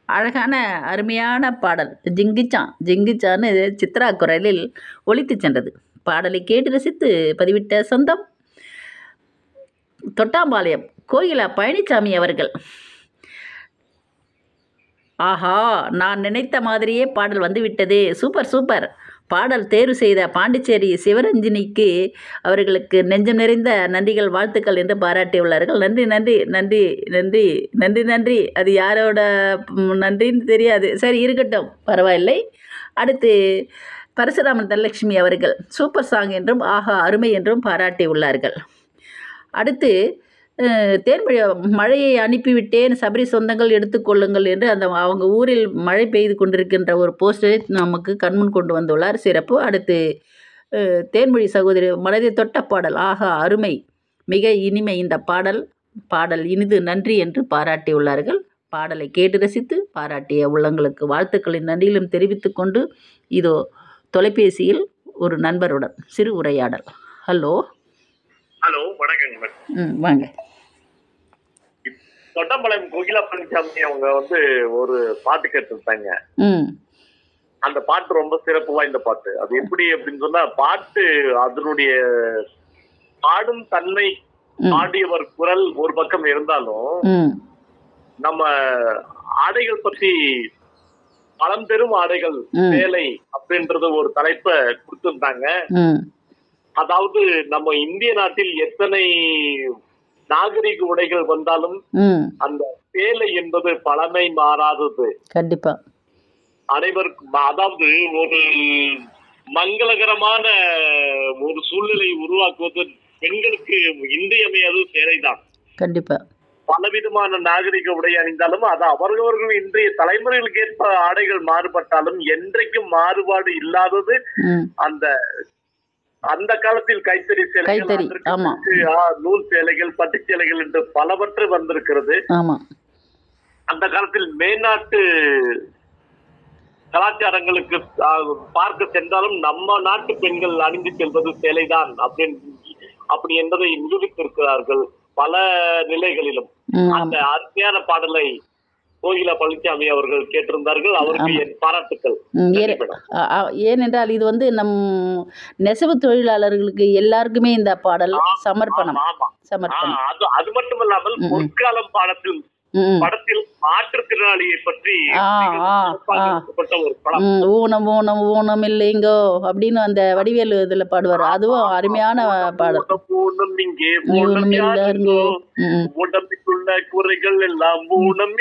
அழகான அருமையான பாடல் ஜிங்கிச்சான் ஜிங்கிச்சான்னு சித்ரா குரலில் ஒலித்துச் சென்றது பாடலை கேட்டு ரசித்து பதிவிட்ட சொந்தம் தொட்டாம்பாளையம் கோகிலா பழனிசாமி அவர்கள் ஆஹா நான் நினைத்த மாதிரியே பாடல் வந்துவிட்டதே சூப்பர் சூப்பர் பாடல் தேர்வு செய்த பாண்டிச்சேரி சிவரஞ்சினிக்கு அவர்களுக்கு நெஞ்சம் நிறைந்த நன்றிகள் வாழ்த்துக்கள் என்று பாராட்டியுள்ளார்கள் நன்றி நன்றி நன்றி நன்றி நன்றி நன்றி அது யாரோட ம், நன்றின்னு தெரியாது சரி இருக்கட்டும் பரவாயில்லை அடுத்து பரசுராமன் தனலட்சுமி அவர்கள் சூப்பர் சாங் என்றும் ஆஹா அருமை என்றும் பாராட்டியுள்ளார்கள் அடுத்து அஹ், தேன்மொழி மழையை அனுப்பிவிட்டேன் சபரி சொந்தங்கள் எடுத்துக்கொள்ளுங்கள் என்று அந்த அவங்க ஊரில் மழை பெய்து கொண்டிருக்கின்ற ஒரு போஸ்டரை நமக்கு கண்முன் கொண்டு வந்துள்ளார் சிறப்பு அடுத்து அஹ், தேன்மொழி சகோதரி மனதை தொட்ட பாடல் ஆஹா அருமை மிக இனிமை இந்த பாடல் பாடல் இனிது நன்றி என்று பாராட்டியுள்ளார்கள் பாடலை கேட்டு ரசித்து பாராட்டிய உள்ளங்களுக்கு வாழ்த்துக்களின் நன்றியிலும் தெரிவித்துக் கொண்டு இதோ தொலைபேசியில் ஒரு நண்பருடன் சிறு உரையாடல் ஹலோ ஹலோ வணக்கங்க மேடம் ம் வாங்க தொட்டம்பாளையம் கோகிலா பழனிசாமி அவங்க வந்து ஒரு பாட்டு கேட்டிருந்தாங்க ம் அந்த பாட்டு ரொம்ப சிறப்பு வாய்ந்த பாட்டு அது எப்படி அப்படின்னு சொன்னா பாட்டு அதனுடைய பாடும் தன்மை ம் பாடியவர் குரல் ஒரு பக்கம் இருந்தாலும் ம் நம்ம ஆடைகள் பற்றி பலம் பெறும் ஆடைகள் ம். வேலை அப்படின்றது ஒரு தலைப்பை கொடுத்திருந்தாங்க ம் அதாவது நம்ம இந்திய நாட்டில் எத்தனை நாகரிக உடைகள் வந்தாலும் ம் அந்த சேலை என்பது பழமை மாறாதது கண்டிப்பாக அனைவருக்கும் அதாவது ஒரு மங்களகரமான ஒரு சூழ்நிலை உருவாக்குவது பெண்களுக்கு இன்றியமையாது சேலைதான் கண்டிப்பாக பலவிதமான நாகரிக உடை அணிந்தாலும் அது அவரவர்கள் இன்றைய தலைமுறைகளுக்கு ஏற்ப ஆடைகள் மாறுபட்டாலும் என்றைக்கும் மாறுபாடு இல்லாதது ம் அந்த அந்த காலத்தில் கைத்தறி சேலைகள் கைத்தறி, அதற்கு ஆமா. பிறகு, ஆ, நூல் சேலைகள் பட்டு சேலைகள் என்று பலவற்று வந்திருக்கிறது ஆமாம் அந்த காலத்தில் மேநாட்டு கலாச்சாரங்களுக்கு ஆ, பார்க்க சென்றாலும் நம்ம நாட்டு பெண்கள் அணிந்து செல்வது சேலைதான் அப்படின்னு அப்படி என்பதை நிரூபித்திருக்கிறார்கள் பல நிலைகளிலும் ம் அந்த அருமையான பாடலை கோகிலா பழனிசாமி அவர்கள் கேட்டிருந்தார்கள் அவருக்கு ஆமா. என் பாராட்டுக்கள் ம், நன்றி ஏன் மேடம். ஆ, ஆ, ஏனென்றால் இது வந்து நம் நெசவு தொழிலாளர்களுக்கு எல்லாருக்குமே இந்த பாடல் ஆ, சமர்ப்பணம் ஆமா, ஆமா. ஆ, சமர்ப்பணம் அது அது மட்டுமல்லாமல் ம், ம். பொற்காலம் பாடத்தில் ம் படத்தில் மாற்றுத்திறனாளியை பற்றி ஆ, மிகவும் ஆ, சிறப்பாக ஆ. எடுக்கப்பட்ட ஒரு படம் ம், ஊனம் ஊனம் ஊனம் இல்லைங்கோ அப்படின்னு அந்த வடிவேலு இதில் பாடுவார் அதுவும் அருமையான பாடல் ஊனம், ஊனம் இங்கே ஊனம் ஊனம் இல்லாருங்கோ யாருங்கோ ம் உடம்பிற்குள்ள குறைகள் எல்லாம் ஊனம்